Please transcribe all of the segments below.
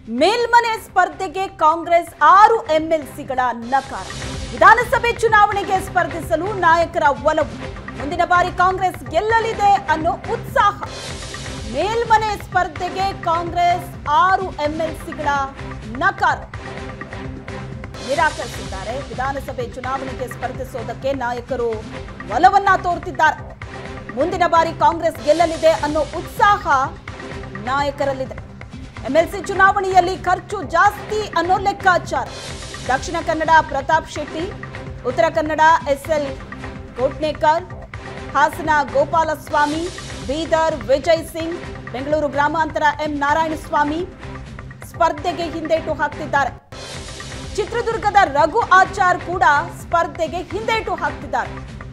ಮೇಲ್ಮನೆ ಸ್ಪರ್ಧೆಗೆ ಕಾಂಗ್ರೆಸ್ ಆರು ಎಂಎಲ್ಸಿಗಳ ನಕಾರ ವಿಧಾನಸಭೆ ಚುನಾವಣೆಗೆ ಸ್ಪರ್ಧಿಸಲು ನಾಯಕರ ಒಲವು ಮುಂದಿನ ಬಾರಿ ಕಾಂಗ್ರೆಸ್ ಗೆಲ್ಲಲಿದೆ ಅನ್ನೋ ಉತ್ಸಾಹ ಮೇಲ್ಮನೆ ಸ್ಪರ್ಧೆಗೆ ಕಾಂಗ್ರೆಸ್ ಆರು ಎಂಎಲ್ಸಿಗಳ ನಕಾರ ನಿರಾಕರಿಸಿದ್ದಾರೆ ವಿಧಾನಸಭೆ ಚುನಾವಣೆಗೆ ಸ್ಪರ್ಧಿಸೋದಕ್ಕೆ ನಾಯಕರು ಒಲವನ್ನ ತೋರ್ತಿದ್ದಾರೆ ಮುಂದಿನ ಬಾರಿ ಕಾಂಗ್ರೆಸ್ ಗೆಲ್ಲಲಿದೆ ಅನ್ನೋ ಉತ್ಸಾಹ ನಾಯಕರಲ್ಲಿದೆ ಎಂಎಲ್ಸಿ ಚುನಾವಣೆಯಲ್ಲಿ ಖರ್ಚು ಜಾಸ್ತಿ ಅನ್ನೋ ಲೆಕ್ಕಾಚಾರ ದಕ್ಷಿಣ ಕನ್ನಡ ಪ್ರತಾಪ್ ಶೆಟ್ಟಿ ಉತ್ತರ ಕನ್ನಡ ಎಸ್ಎಲ್ ಕೋಟ್ನೇಕರ್ ಹಾಸನ ಗೋಪಾಲಸ್ವಾಮಿ ಬೀದರ್ ವಿಜಯ್ ಸಿಂಗ್ ಬೆಂಗಳೂರು ಗ್ರಾಮಾಂತರ ಎಂ ನಾರಾಯಣಸ್ವಾಮಿ ಸ್ಪರ್ಧೆಗೆ ಹಿಂದೇಟು ಹಾಕ್ತಿದ್ದಾರೆ ಚಿತ್ರದುರ್ಗದ ರಘು ಆಚಾರ್ ಕೂಡ ಸ್ಪರ್ಧೆಗೆ ಹಿಂದೇಟು ಹಾಕ್ತಿದ್ದಾರೆ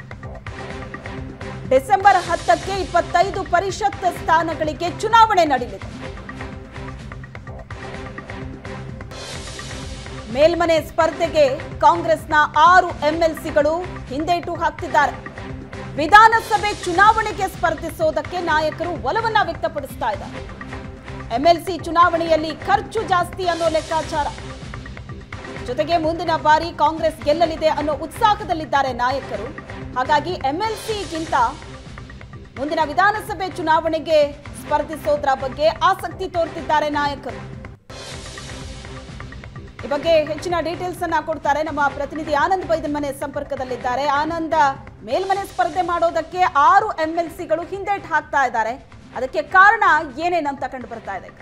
ಡಿಸೆಂಬರ್ ಹತ್ತಕ್ಕೆ ಇಪ್ಪತ್ತೈದು ಪರಿಷತ್ ಸ್ಥಾನಗಳಿಗೆ ಚುನಾವಣೆ ನಡೆಯಲಿದೆ ಮೇಲ್ಮನೆ ಸ್ಪರ್ಧೆಗೆ ಕಾಂಗ್ರೆಸ್ನ ಆರು ಎಂಎಲ್ಸಿಗಳು ಹಿಂದೇಟು ಹಾಕ್ತಿದ್ದಾರೆ ವಿಧಾನಸಭೆ ಚುನಾವಣೆಗೆ ಸ್ಪರ್ಧಿಸೋದಕ್ಕೆ ನಾಯಕರು ಒಲವನ್ನ ವ್ಯಕ್ತಪಡಿಸ್ತಾ ಇದ್ದಾರೆ ಎಂಎಲ್ಸಿ ಚುನಾವಣೆಯಲ್ಲಿ ಖರ್ಚು ಜಾಸ್ತಿ ಅನ್ನೋ ಲೆಕ್ಕಾಚಾರ ಜೊತೆಗೆ ಮುಂದಿನ ಬಾರಿ ಕಾಂಗ್ರೆಸ್ ಗೆಲ್ಲಲಿದೆ ಅನ್ನೋ ಉತ್ಸಾಹದಲ್ಲಿದ್ದಾರೆ ನಾಯಕರು ಹಾಗಾಗಿ ಎಂಎಲ್ಸಿಗಿಂತ ಮುಂದಿನ ವಿಧಾನಸಭೆ ಚುನಾವಣೆಗೆ ಸ್ಪರ್ಧಿಸೋದ್ರ ಬಗ್ಗೆ ಆಸಕ್ತಿ ತೋರ್ತಿದ್ದಾರೆ ನಾಯಕರು ಈ ಬಗ್ಗೆ ಹೆಚ್ಚಿನ ಡೀಟೇಲ್ಸ್ ಅನ್ನ ಕೊಡ್ತಾರೆ ನಮ್ಮ ಪ್ರತಿನಿಧಿ ಆನಂದ್ ಬೈದನ್ಮನೆ ಸಂಪರ್ಕದಲ್ಲಿದ್ದಾರೆ ಆನಂದ ಮೇಲ್ಮನೆ ಸ್ಪರ್ಧೆ ಮಾಡೋದಕ್ಕೆ ಆರು ಎಂಎಲ್ಸಿಗಳು ಹಿಂದೇಟ್ ಹಾಕ್ತಾ ಇದ್ದಾರೆ ಅದಕ್ಕೆ ಕಾರಣ ಏನೇನಂತ ಕಂಡು ಬರ್ತಾ ಇದೆ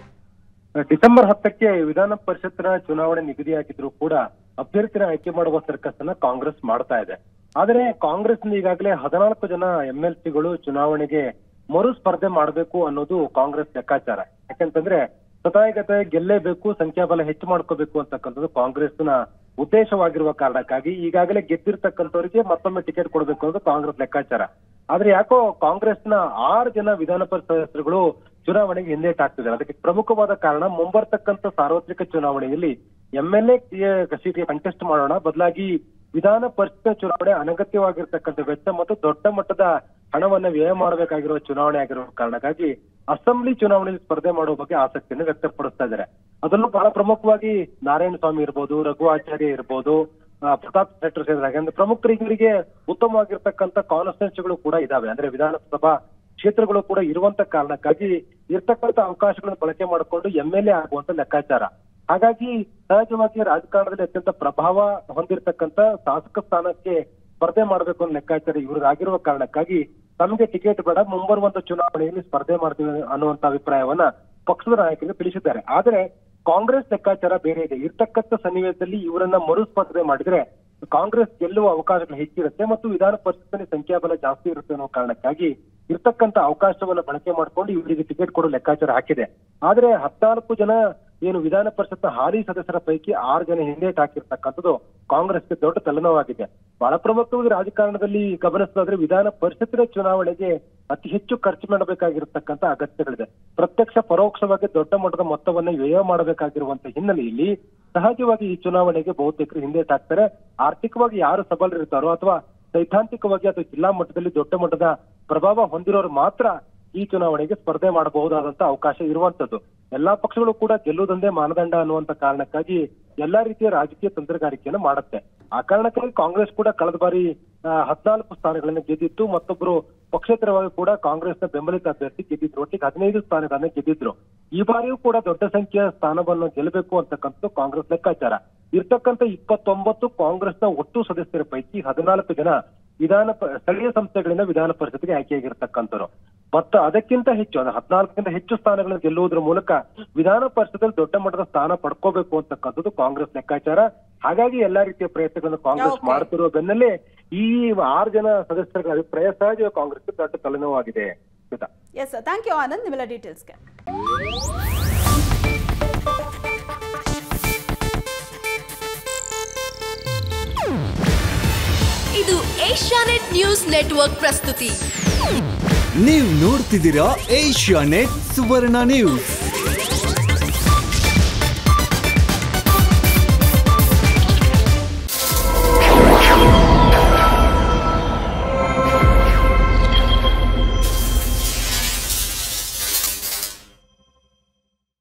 ಡಿಸೆಂಬರ್ ಹತ್ತಕ್ಕೆ ವಿಧಾನ ಪರಿಷತ್ತಿನ ಚುನಾವಣೆ ನಿಗದಿಯಾಗಿದ್ರು ಕೂಡ ಅಭ್ಯರ್ಥಿನ ಆಯ್ಕೆ ಮಾಡುವ ಸರ್ಕಸ್ ಅನ್ನ ಕಾಂಗ್ರೆಸ್ ಮಾಡ್ತಾ ಇದೆ ಆದರೆ ಕಾಂಗ್ರೆಸ್ ಈಗಾಗಲೇ ಹದಿನಾಲ್ಕು ಜನ ಎಂ ಎಲ್ ಸಿಗಳು ಚುನಾವಣೆಗೆ ಮರು ಸ್ಪರ್ಧೆ ಮಾಡಬೇಕು ಅನ್ನೋದು ಕಾಂಗ್ರೆಸ್ ಲೆಕ್ಕಾಚಾರ ಯಾಕಂತಂದ್ರೆ ಸತಾಯಗತೆ ಗೆಲ್ಲೇಬೇಕು ಸಂಖ್ಯಾಬಲ ಹೆಚ್ಚು ಮಾಡ್ಕೋಬೇಕು ಅಂತಕ್ಕಂಥದ್ದು ಕಾಂಗ್ರೆಸ್ನ ಉದ್ದೇಶವಾಗಿರುವ ಕಾರಣಕ್ಕಾಗಿ ಈಗಾಗಲೇ ಗೆದ್ದಿರ್ತಕ್ಕಂಥವರಿಗೆ ಮತ್ತೊಮ್ಮೆ ಟಿಕೆಟ್ ಕೊಡಬೇಕು ಅನ್ನೋದು ಕಾಂಗ್ರೆಸ್ ಲೆಕ್ಕಾಚಾರ ಆದ್ರೆ ಯಾಕೋ ಕಾಂಗ್ರೆಸ್ನ ಆರು ಜನ ವಿಧಾನ ಪರಿಷತ್ ಸದಸ್ಯರುಗಳು ಚುನಾವಣೆಗೆ ಹಿಂದೇಟ್ ಹಾಕ್ತಿದ್ದಾರೆ ಅದಕ್ಕೆ ಪ್ರಮುಖವಾದ ಕಾರಣ ಮುಂಬರ್ತಕ್ಕಂಥ ಸಾರ್ವತ್ರಿಕ ಚುನಾವಣೆಯಲ್ಲಿ ಎಂಎಲ್ಎ ಸೀಟ್ಗೆ ಕಂಟೆಸ್ಟ್ ಮಾಡೋಣ ಬದಲಾಗಿ ವಿಧಾನ ಪರಿಷತ್ ಚುನಾವಣೆ ಅನಗತ್ಯವಾಗಿರ್ತಕ್ಕಂಥ ವೆಚ್ಚ ಮತ್ತು ದೊಡ್ಡ ಮಟ್ಟದ ಹಣವನ್ನ ವ್ಯಯ ಮಾಡಬೇಕಾಗಿರುವ ಚುನಾವಣೆ ಆಗಿರುವ ಕಾರಣಕ್ಕಾಗಿ ಅಸೆಂಬ್ಲಿ ಚುನಾವಣೆಯಲ್ಲಿ ಸ್ಪರ್ಧೆ ಮಾಡುವ ಬಗ್ಗೆ ಆಸಕ್ತಿಯನ್ನು ವ್ಯಕ್ತಪಡಿಸ್ತಾ ಇದ್ದಾರೆ ಅದರಲ್ಲೂ ಬಹಳ ಪ್ರಮುಖವಾಗಿ ನಾರಾಯಣ ಸ್ವಾಮಿ ಇರ್ಬೋದು ರಘು ಆಚಾರ್ಯ ಇರ್ಬೋದು ಆ, ಪ್ರತಾಪ್ ಶೆಟ್ಟರ್ ಸೇರಿದಾಗ ಅಂದ್ರೆ ಪ್ರಮುಖರಿಗೆ ಉತ್ತಮವಾಗಿರ್ತಕ್ಕಂಥ ಕಾನ್ಸ್ಟಿಟ್ಯೂನ್ಸಿಗಳು ಕೂಡ ಇದಾವೆ ಅಂದ್ರೆ ವಿಧಾನಸಭಾ ಕ್ಷೇತ್ರಗಳು ಕೂಡ ಇರುವಂತ ಕಾರಣಕ್ಕಾಗಿ ಇರ್ತಕ್ಕಂಥ ಅವಕಾಶಗಳನ್ನು ಬಳಕೆ ಮಾಡಿಕೊಂಡು ಎಂ ಎಲ್ ಎ ಆಗುವಂತ ಲೆಕ್ಕಾಚಾರ ಹಾಗಾಗಿ ಸಹಜವಾಗಿ ರಾಜಕಾರಣದಲ್ಲಿ ಅತ್ಯಂತ ಪ್ರಭಾವ ಹೊಂದಿರತಕ್ಕಂತ ಶಾಸಕ ಸ್ಥಾನಕ್ಕೆ ಸ್ಪರ್ಧೆ ಮಾಡಬೇಕು ಅನ್ನೋ ಲೆಕ್ಕಾಚಾರ ಇವ್ರಿಗಾಗಿರುವ ಕಾರಣಕ್ಕಾಗಿ ತಮಗೆ ಟಿಕೆಟ್ ಬೇಡ ಮುಂಬರುವಂತ ಚುನಾವಣೆಯಲ್ಲಿ ಸ್ಪರ್ಧೆ ಮಾಡ್ತೀವಿ ಅನ್ನುವಂತ ಅಭಿಪ್ರಾಯವನ್ನ ಪಕ್ಷದ ನಾಯಕರಿಗೆ ತಿಳಿಸಿದ್ದಾರೆ ಆದ್ರೆ ಕಾಂಗ್ರೆಸ್ ಲೆಕ್ಕಾಚಾರ ಬೇರೆ ಇದೆ ಇರ್ತಕ್ಕಂಥ ಸನ್ನಿವೇಶದಲ್ಲಿ ಇವರನ್ನ ಮರು ಸ್ಪರ್ಧೆ ಮಾಡಿದ್ರೆ ಕಾಂಗ್ರೆಸ್ ಗೆಲ್ಲುವ ಅವಕಾಶಗಳು ಹೆಚ್ಚಿರುತ್ತೆ ಮತ್ತು ವಿಧಾನ ಪರಿಷತ್ತಿನ ಸಂಖ್ಯಾಬಲ ಜಾಸ್ತಿ ಇರುತ್ತೆ ಅನ್ನೋ ಕಾರಣಕ್ಕಾಗಿ ಇರ್ತಕ್ಕಂಥ ಅವಕಾಶವನ್ನ ಬಳಕೆ ಮಾಡ್ಕೊಂಡು ಇವರಿಗೆ ಟಿಕೆಟ್ ಕೊಡೋ ಲೆಕ್ಕಾಚಾರ ಹಾಕಿದೆ ಆದ್ರೆ ಹದ್ನಾಲ್ಕು ಜನ ಏನು ವಿಧಾನ ಪರಿಷತ್ ಹಾಲಿ ಸದಸ್ಯರ ಪೈಕಿ ಆರು ಜನ ಹಿಂದೇಟ್ ಹಾಕಿರ್ತಕ್ಕಂಥದ್ದು ಕಾಂಗ್ರೆಸ್ಗೆ ದೊಡ್ಡ ತಲೆನೋವಾಗಿದೆ ಬಹಳ ಪ್ರಮುಖವಾಗಿ ರಾಜಕಾರಣದಲ್ಲಿ ಗಮನಿಸೋದಾದ್ರೆ ವಿಧಾನ ಪರಿಷತ್ತಿನ ಚುನಾವಣೆಗೆ ಅತಿ ಹೆಚ್ಚು ಖರ್ಚು ಮಾಡಬೇಕಾಗಿರತಕ್ಕಂತ ಅಗತ್ಯಗಳಿದೆ ಪ್ರತ್ಯಕ್ಷ ಪರೋಕ್ಷವಾಗಿ ದೊಡ್ಡ ಮಟ್ಟದ ಮೊತ್ತವನ್ನ ವ್ಯಯ ಮಾಡಬೇಕಾಗಿರುವಂತ ಹಿನ್ನೆಲೆಯಲ್ಲಿ ಸಹಜವಾಗಿ ಈ ಚುನಾವಣೆಗೆ ಬಹುತೇಕರು ಹಿಂದೇಟ್ ಹಾಕ್ತಾರೆ ಆರ್ಥಿಕವಾಗಿ ಯಾರು ಸಬಲರಿರ್ತಾರೋ ಅಥವಾ ಸೈದ್ಧಾಂತಿಕವಾಗಿ ಅಥವಾ ಜಿಲ್ಲಾ ಮಟ್ಟದಲ್ಲಿ ದೊಡ್ಡ ಮಟ್ಟದ ಪ್ರಭಾವ ಹೊಂದಿರೋರು ಮಾತ್ರ ಈ ಚುನಾವಣೆಗೆ ಸ್ಪರ್ಧೆ ಮಾಡಬಹುದಾದಂತ ಅವಕಾಶ ಇರುವಂತದ್ದು ಎಲ್ಲಾ ಪಕ್ಷಗಳು ಕೂಡ ಗೆಲ್ಲುವುದೊಂದೇ ಮಾನದಂಡ ಅನ್ನುವಂತ ಕಾರಣಕ್ಕಾಗಿ ಎಲ್ಲಾ ರೀತಿಯ ರಾಜಕೀಯ ತಂತ್ರಗಾರಿಕೆಯನ್ನು ಮಾಡುತ್ತೆ ಆ ಕಾರಣಕ್ಕಾಗಿ ಕಾಂಗ್ರೆಸ್ ಕೂಡ ಕಳೆದ ಬಾರಿ ಆ, ಹದ್ನಾಲ್ಕು ಸ್ಥಾನಗಳನ್ನು ಗೆದ್ದಿತ್ತು ಮತ್ತೊಬ್ಬರು ಪಕ್ಷೇತರವಾಗಿ ಕೂಡ ಕಾಂಗ್ರೆಸ್ನ ಬೆಂಬಲಿತ ಅಭ್ಯರ್ಥಿ ಗೆದ್ದಿದ್ರು ಒಟ್ಟಿಗೆ ಹದಿನೈದು ಸ್ಥಾನಗಳನ್ನ ಗೆದ್ದಿದ್ರು ಈ ಬಾರಿಯೂ ಕೂಡ ದೊಡ್ಡ ಸಂಖ್ಯೆಯ ಸ್ಥಾನವನ್ನು ಗೆಲ್ಲಬೇಕು ಅಂತಕ್ಕಂಥದ್ದು ಕಾಂಗ್ರೆಸ್ ಲೆಕ್ಕಾಚಾರ ಇರ್ತಕ್ಕಂಥ ಇಪ್ಪತ್ತೊಂಬತ್ತು ಕಾಂಗ್ರೆಸ್ನ ಒಟ್ಟು ಸದಸ್ಯರ ಪೈಕಿ ಹದಿನಾಲ್ಕು ಜನ ವಿಧಾನ ಪ- ಸ್ಥಳೀಯ ಸಂಸ್ಥೆಗಳಿಂದ ವಿಧಾನ ಪರಿಷತ್ಗೆ ಆಯ್ಕೆಯಾಗಿರ್ತಕ್ಕಂಥವ್ರು ಮತ್ತು ಅದಕ್ಕಿಂತ ಹೆಚ್ಚು ಅಂದ್ರೆ ಹದಿನಾಲ್ಕಕ್ಕಿಂತ ಹೆಚ್ಚು ಸ್ಥಾನಗಳನ್ನು ಗೆಲ್ಲುವುದರ ಮೂಲಕ ವಿಧಾನ ಪರಿಷತ್ತಲ್ಲಿ ದೊಡ್ಡ ಮಟ್ಟದ ಸ್ಥಾನ ಪಡ್ಕೋಬೇಕು ಅಂತಕ್ಕಂಥದ್ದು ಕಾಂಗ್ರೆಸ್ ಲೆಕ್ಕಾಚಾರ ಹಾಗಾಗಿ ಎಲ್ಲಾ ರೀತಿಯ ಪ್ರಯತ್ನಗಳನ್ನು ಕಾಂಗ್ರೆಸ್ Okay. ಮಾಡ್ತಿರುವ ಬೆನ್ನಲ್ಲೇ ಈ ಆರು ಜನ ಸದಸ್ಯರ ಅಭಿಪ್ರಾಯ ಸಹಜ ಕಾಂಗ್ರೆಸ್ಗೆ ದೊಡ್ಡ ತಲೆನೋವಾಗಿದೆ Smita S thank you Anand ನಿಮ್ಮೆಲ್ಲ ಡೀಟೇಲ್ಸ್ಗೆ ಇದು ಏಷ್ಯಾನೆಟ್ ನ್ಯೂಸ್ ನೆಟ್ವರ್ಕ್ ಪ್ರಸ್ತುತಿ ನೀವು ನೋಡ್ತಿದ್ದೀರಾ ಏಷ್ಯಾ ನೆಟ್ ಸುವರ್ಣ ನ್ಯೂಸ್